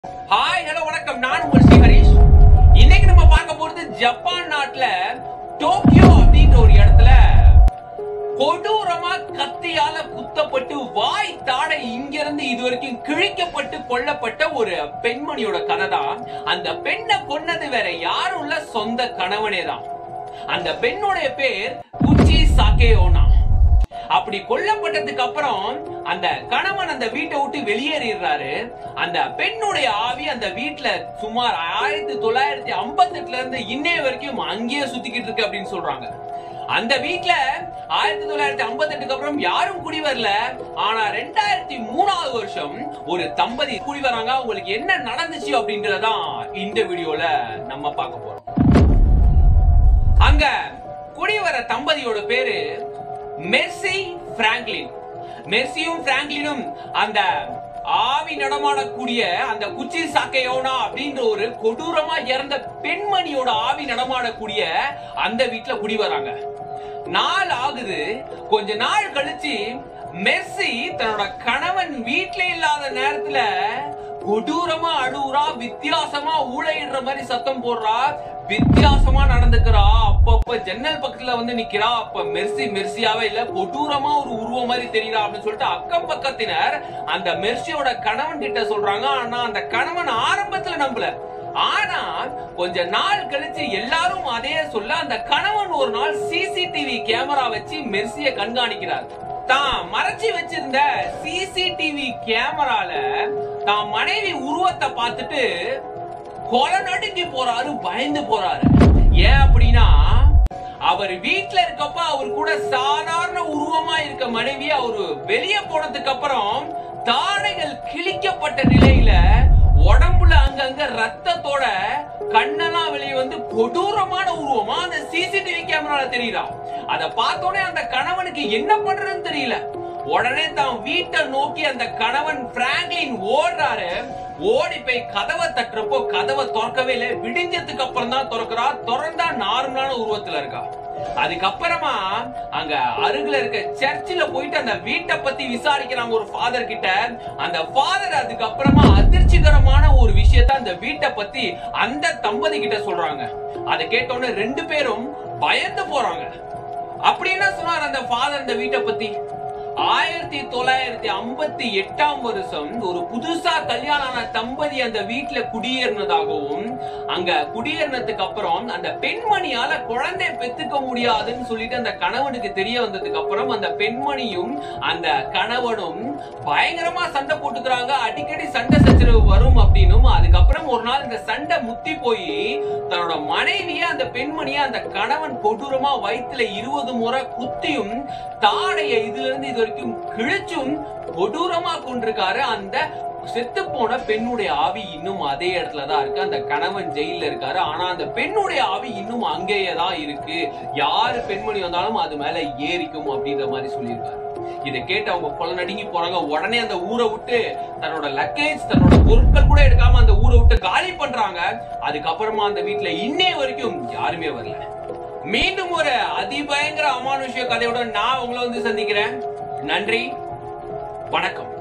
hi hello வணக்கம் நான் உங்கள் ஸ்ரீ ஹரிஷ் இன்னைக்கு நம்ம பார்க்க போறது ஜப்பான் நாட்டுல டோக்கியோ அப்படின்ற ஒரு இடத்துல கொடூரமா கத்தியால குத்தப்பட்டு வாய் தாடை இங்க இருந்து இது வரைக்கும் கிழிக்கப்பட்டு கொல்லப்பட்ட ஒரு பெண்மணியோட கதை தான் அந்த பெண்ணை கொன்னது வேற யாரும் இல்ல சொந்த கணவனே தான் அந்த பெண்ணுடைய பேர் குச்சி சாகேயோனா அப்படி கொல்லப்பட்டதுக்கு அப்புறம் அந்த கணவன் அந்த வீட்டை விட்டு வெளியேறிடுறாரு அந்த பெண்ணுடைய ஆவி அந்த வீட்டுல சுமார் ஆயிரத்தி தொள்ளாயிரத்தி ஐம்பத்தி எட்டுல இருந்து இன்னைய வரைக்கும் அங்கேயே சுத்திக்கிட்டு இருக்கு அப்படின்னு சொல்றாங்க அந்த வீட்ல ஆயிரத்தி தொள்ளாயிரத்தி ஐம்பத்தி எட்டுக்கு அப்புறம் யாரும் குடி வரல ஆனா ரெண்டாயிரத்தி மூணாவது வருஷம் ஒரு தம்பதி குடி வராங்க அவங்களுக்கு என்ன நடந்துச்சு அப்படின்றதான் இந்த வீடியோல நம்ம பார்க்க போறோம் அங்க குடிவர தம்பதியோட பேரு மெர்சி பிராங்க்லின் மெர்சியும் பிராங்க்லினும் அந்த ஆவி நடமாடக்கூடிய அந்த குச்சி சாக்கையோனா அப்படின்ற ஒரு கொடூரமா இறந்த பெண்மணியோட ஆவி நடமாடக்கூடிய அந்த வீட்டுல குடி வராங்க நாள் ஆகுது கொஞ்ச நாள் கழிச்சு மெர்சி தன்னோட கணவன் வீட்ல இல்லாத நேரத்துல கொடூரமா அழுவுறா வித்தியாசமா ஊழையிடுற மாதிரி சத்தம் போடுறா வித்தியாசமா நடந்துக்கிறா அப்பப்ப ஜன்னல் பக்கத்துல வந்து நிக்கிறா அப்ப மெர்சி மெர்சியாவே இல்ல கொடூரமா ஒரு உருவம் மாதிரி தெரியுறா அப்படின்னு சொல்லிட்டு அக்கம் பக்கத்தினர் அந்த மெர்சியோட கணவன் கிட்ட சொல்றாங்க ஆனா அந்த கணவன் ஆரம்பத்துல நம்பல ஆனா கொஞ்ச நாள் கழிச்சு எல்லாரும் அதே சொல்ல அந்த கணவன் ஒரு நாள் சிசிடிவி கேமரா வச்சு மெர்சிய கண்காணிக்கிறார் தான் மறைச்சு வச்சிருந்த சிசிடிவி கேமரால தான் மனைவி உருவத்தை பார்த்துட்டு கொலை நடுங்கி போறாரு பயந்து போறாரு ஏன் அப்படின்னா அவர் வீட்ல இருக்கப்ப அவர் கூட சாதாரண உருவமா இருக்க மனைவி அவரு வெளியே போனதுக்கு அப்புறம் தாடைகள் கிழிக்கப்பட்ட நிலையில உடம்புல அங்கங்க ரத்தத்தோட கண்ணெல்லாம் வெளியே வந்து கொடூரமான உருவமா அந்த சிசிடிவி கேமரால தெரியுதா அத பார்த்தோடனே அந்த கணவனுக்கு என்ன பண்றதுன்னு தெரியல உடனே தான் வீட்டை நோக்கி அந்த கணவன் பிராங்க்லின் ஓடுறாரு ஓடி போய் கதவை தட்டுறப்போ கதவை திறக்கவே இல்லை விடிஞ்சதுக்கு அப்புறம் தான் திறக்கிறா திறந்தா நார்மலான உருவத்துல இருக்கா அதுக்கப்புறமா அங்க அருகில இருக்க சர்ச்சில் போயிட்டு அந்த வீட்டை பத்தி விசாரிக்கிறாங்க ஒரு ஃபாதர் கிட்ட அந்த ஃபாதர் அதுக்கப்புறமா அதிர்ச்சிகரமான ஒரு விஷயத்த அந்த வீட்டை பத்தி அந்த தம்பதி கிட்ட சொல்றாங்க அதை கேட்டோன்னே ரெண்டு பேரும் பயந்து போறாங்க அப்படி என்ன சொன்னார் அந்த ஃபாதர் இந்த வீட்டை பத்தி ஆயிரத்தி தொள்ளாயிரத்தி ஐம்பத்தி எட்டாம் வருஷம் ஒரு புதுசா கல்யாணம் ஆன தம்பதி அந்த வீட்டுல குடியேறினதாகவும் அங்க குடியேறினதுக்கு அப்புறம் அந்த பெண்மணியால குழந்தை பெத்துக்க முடியாதுன்னு சொல்லிட்டு அந்த கணவனுக்கு தெரிய வந்ததுக்கு அப்புறம் அந்த பெண்மணியும் அந்த கணவனும் பயங்கரமா சண்டை போட்டுக்கிறாங்க அடிக்கடி சண்டை சச்சரவு வரும் அப்படின்னும் அதுக்கப்புறம் ஒரு நாள் இந்த சண்டை முத்தி போய் தன்னோட மனைவிய அந்த பெண்மணிய அந்த கணவன் கொடூரமா வயிற்றுல இருபது முறை குத்தியும் தாடைய இதுல இருந்து இது வரைக்கும் கிழிச்சும் கொடூரமா கொண்டிருக்காரு அந்த செத்து போன பெண்ணுடைய ஆவி இன்னும் அதே இடத்துல தான் இருக்கு அந்த கணவன் ஜெயில இருக்காரு ஆனா அந்த பெண்ணுடைய ஆவி இன்னும் அங்கேயே தான் இருக்கு யாரு பெண்மணி வந்தாலும் அது மேல ஏறிக்கும் அப்படின்ற மாதிரி சொல்லியிருக்காரு இதை கேட்டு அவங்க கொலை நடுங்கி போறாங்க உடனே அந்த ஊரை விட்டு தன்னோட லக்கேஜ் தன்னோட பொருட்கள் கூட எடுக்காம அந்த ஊரை விட்டு காலி பண்றாங்க அதுக்கப்புறமா அந்த வீட்டுல இன்னைய வரைக்கும் யாருமே வரல மீண்டும் ஒரு அதிபயங்கர அமானுஷ்ய கதையோட நான் உங்களை வந்து சந்திக்கிறேன் நன்றி வணக்கம்